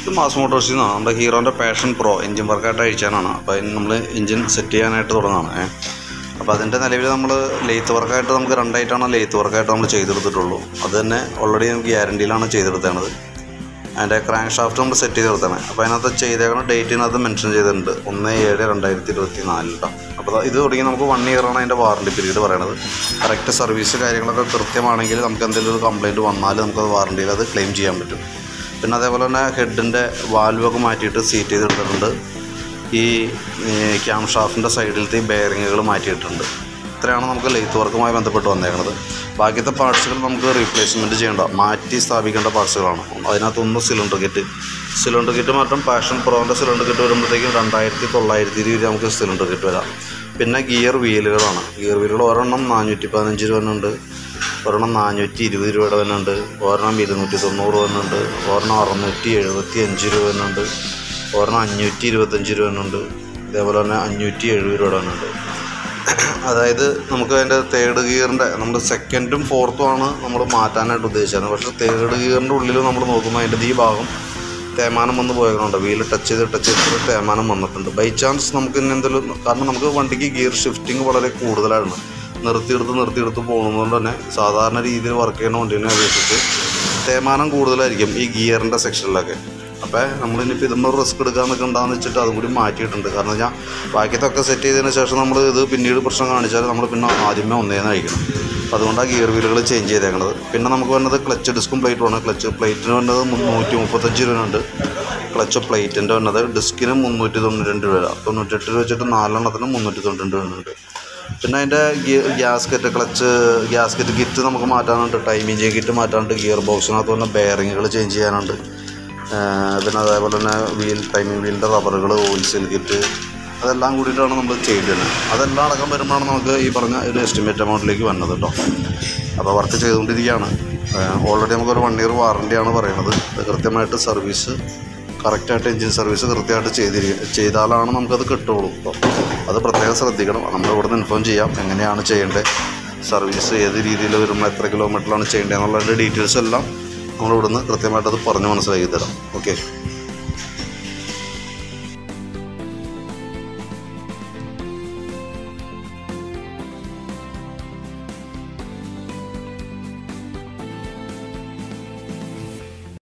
ഇത് മാസ് മോട്ടോഴ്സിൽ നിന്നാണ് നമ്മുടെ ഹീറോൻ്റെ പാഷൻ പ്രോ എഞ്ചിൻ വർക്കായിട്ട് അയച്ചാനാണ് അപ്പോൾ അതിന് നമ്മൾ എഞ്ചിൻ സെറ്റ് ചെയ്യാനായിട്ട് തുടങ്ങുന്നതാണ് ഏ. അപ്പോൾ അതിൻ്റെ നിലവിൽ നമ്മൾ ലെയ്ത്ത് വർക്കായിട്ട് നമുക്ക് രണ്ടായിട്ടാണ് ലെയ്ത്ത് വർക്കായിട്ട് നമ്മൾ ചെയ്തെടുത്തിട്ടുള്ളൂ അത് തന്നെ ഓൾറെഡി നമുക്ക് ഗ്യാരണ്ടിയിലാണ് ചെയ്തെടുത്തേണത് അതിൻ്റെ ക്രാങ്ക് ഷാഫ്റ്റ് നമ്മൾ സെറ്റ് ചെയ്ത് കൊടുത്താണ് അപ്പോൾ അതിനകത്ത് ചെയ്തേക്കുന്ന ഡേറ്റിനകത്ത് മെൻഷൻ ചെയ്തിട്ടുണ്ട് ഒന്ന് ഏഴ് രണ്ടായിരത്തി ഇരുപത്തി നാലിൽ കേട്ടോ അപ്പോൾ ഇത് തുടങ്ങി നമുക്ക് വൺ ഇയറാണ് അതിൻ്റെ വാറണ്ടി പീരീഡ് പറയണത് കറക്റ്റ് സർവീസ് കാര്യങ്ങളൊക്കെ കൃത്യമാണെങ്കിൽ നമുക്ക് എന്തെങ്കിലും ഒരു കംപ്ലയിൻറ്റ് വന്നാൽ നമുക്കത് വാറണ്ടിയിൽ അത് ക്ലെയിം ചെയ്യാൻ പറ്റും പിന്നെ അതേപോലെ തന്നെ ഹെഡിൻ്റെ വാൽവൊക്കെ മാറ്റിയിട്ട് സീറ്റ് ചെയ്തെടുത്തിട്ടുണ്ട് ഈ ക്യാം ഷാഫ്റ്റിൻ്റെ സൈഡിലത്തെ ഈ ബെയറിങ്ങുകൾ മാറ്റിയിട്ടുണ്ട് ഇത്രയാണ് നമുക്ക് ലെയ്ത്ത് വർക്കുമായി ബന്ധപ്പെട്ട് വന്നേക്കുന്നത് ബാക്കിയത്തെ പാർട്സുകൾ നമുക്ക് റീപ്ലേസ്മെൻറ്റ് ചെയ്യേണ്ട മാറ്റി സ്ഥാപിക്കേണ്ട പാർട്സുകളാണ് അതിനകത്തൊന്ന് സിലിണ്ടർ കിറ്റ് സിലിണ്ടർ കിറ്റ് മാറ്റം പാഷൻ പ്രോൻ്റെ സിലിണ്ടർ കിറ്റ് വരുമ്പോഴത്തേക്കും രണ്ടായിരത്തി തൊള്ളായിരത്തി ഇരുപത് നമുക്ക് സിലിണ്ടർ കിറ്റ് വരാം പിന്നെ ഗിയർ വീലുകളാണ് ഗിയർ വീലുകൾ ഒരെണ്ണം നാനൂറ്റി പതിനഞ്ച് രൂപ ഉണ്ട് ഒരെണ്ണം നാനൂറ്റി ഇരുപത് രൂപയുടെ വരുന്നുണ്ട് ഒരെണ്ണം ഇരുന്നൂറ്റി തൊണ്ണൂറ് വരുന്നുണ്ട് ഒരെണ്ണം അറുന്നൂറ്റി എഴുപത്തി അഞ്ച് രൂപ വരുന്നുണ്ട് ഒരെണ്ണം അഞ്ഞൂറ്റി ഇരുപത്തഞ്ച് രൂപ വരുന്നുണ്ട് ഇതേപോലെ തന്നെ അഞ്ഞൂറ്റി എഴുപത് രൂപ വരുന്നുണ്ട് അതായത് നമുക്ക് അതിൻ്റെ തേർഡ് ഗിയറിൻ്റെ നമ്മൾ സെക്കൻഡും ഫോർത്തും ആണ് നമ്മൾ മാറ്റാനായിട്ട് ഉദ്ദേശിച്ചത് പക്ഷേ തേർഡ് ഗിയറിൻ്റെ ഉള്ളിൽ നമ്മൾ നോക്കുമ്പോൾ അതിൻ്റെ ഈ ഭാഗം തേമാനം വന്ന് പോയതുകൊണ്ട് വീല് ടച്ച് ചെയ്ത് ടച്ച് ചെയ്തിട്ട് തേമാനം വന്നിട്ടുണ്ട് ബൈ ചാൻസ് നമുക്ക് ഇനി എന്തെങ്കിലും കാരണം നമുക്ക് വണ്ടിക്ക് ഗിയർ ഷിഫ്റ്റിംഗ് വളരെ കൂടുതലാണ് നിർത്തിയെടുത്ത് നിർത്തിയെടുത്ത് പോകുന്നതുകൊണ്ട് തന്നെ സാധാരണ രീതിയിൽ വർക്ക് ചെയ്യുന്ന വണ്ടീനെ അപേക്ഷിച്ച് തേമാനം കൂടുതലായിരിക്കും ഈ ഗിയറിൻ്റെ സെക്ഷനിലൊക്കെ അപ്പോൾ നമ്മളിനിപ്പോൾ ഇതുമ്പോൾ റിസ്ക് എടുക്കാൻ നിൽക്കണ്ടെന്ന് വെച്ചിട്ട് അതും കൂടി മാറ്റിയിട്ടുണ്ട് കാരണം വെച്ചാൽ ബാക്കിയതൊക്കെ സെറ്റ് ചെയ്തതിന് ശേഷം നമ്മൾ ഇത് പിന്നീട് പ്രശ്നം കാണിച്ചാൽ നമ്മൾ പിന്നെ ആദ്യമേ ഒന്നേന്ന് കഴിക്കണം അപ്പോൾ അതുകൊണ്ടാണ് ഗിയർ വീലുകൾ ചേഞ്ച് ചെയ്തേക്കുന്നത് പിന്നെ നമുക്ക് വരുന്നത് ക്ലച്ച് ഡിസ്കും പ്ലേറ്റുമാണ് ക്ലച്ച് പ്ലേറ്റിന് വരുന്നത് മുന്നൂറ്റി മുപ്പത്തഞ്ച് രൂപയുണ്ട് ക്ലച്ച് പ്ലേറ്റിൻ്റെ വരുന്നത് ഡിസ്കിന് മുന്നൂറ്റി തൊണ്ണൂറ്റി രണ്ട് രൂപ തൊണ്ണൂറ്റെട്ട് രൂപ വെച്ചിട്ട് നാലെണ്ണത്തിന് മുന്നൂറ്റി തൊണ്ണൂറ്റി രണ്ട് രൂപയുണ്ട് പിന്നെ അതിൻ്റെ ഗ്യാസ്കറ്റ് ക്ലച്ച് ഗ്യാസ്കറ്റ് കിറ്റ് നമുക്ക് മാറ്റാനുണ്ട് ടൈമിംഗ് ചെയ്യ കിറ്റ് മാറ്റാനുണ്ട് ഗിയർ ബോക്സിനകത്ത് തന്നെ ബെയറിങ്ങുകൾ ചേഞ്ച് ചെയ്യാനുണ്ട് ആ, പിന്നെ അതേപോലെ തന്നെ വീൽ ടൈമിംഗ് വീലിൻ്റെ റബ്ബറുകൾ ഓയിൽ സീൽ കിറ്റ് അതെല്ലാം കൂടിയിട്ടാണ് നമ്മൾ ചെയ്തത് അതെല്ലാം അടക്കം വരുമ്പോഴാണ് നമുക്ക് ഈ പറഞ്ഞ ഒരു എസ്റ്റിമേറ്റ് എമൗണ്ടിലേക്ക് വന്നത് കേട്ടോ അപ്പോൾ വർക്ക് ചെയ്തുകൊണ്ടിരിക്കുകയാണ് ഓൾറെഡി നമുക്കൊരു വൺ ഇയർ വാറണ്ടിയാണ് പറയുന്നത് അത് കൃത്യമായിട്ട് സർവീസ് കറക്റ്റായിട്ട് എഞ്ചിൻ സർവീസ് കൃത്യമായിട്ട് ചെയ്തിരിക്കും ചെയ്താലാണ് നമുക്കത് കിട്ടുള്ളൂ അപ്പോൾ അത് പ്രത്യേകം ശ്രദ്ധിക്കണം നമ്മൾ ഇവിടുന്ന് ഇൻഫോം ചെയ്യാം എങ്ങനെയാണ് ചെയ്യേണ്ടത് സർവീസ് ഏത് രീതിയിൽ വരുമ്പോൾ എത്ര കിലോമീറ്ററിലാണ് ചെയ്യേണ്ടത് എന്നുള്ളതിൻ്റെ ഡീറ്റെയിൽസ് എല്ലാം നമ്മൾ ഇവിടുന്ന് കൃത്യമായിട്ട് അത് പറഞ്ഞ് മനസ്സിലാക്കി തരാം ഓക്കെ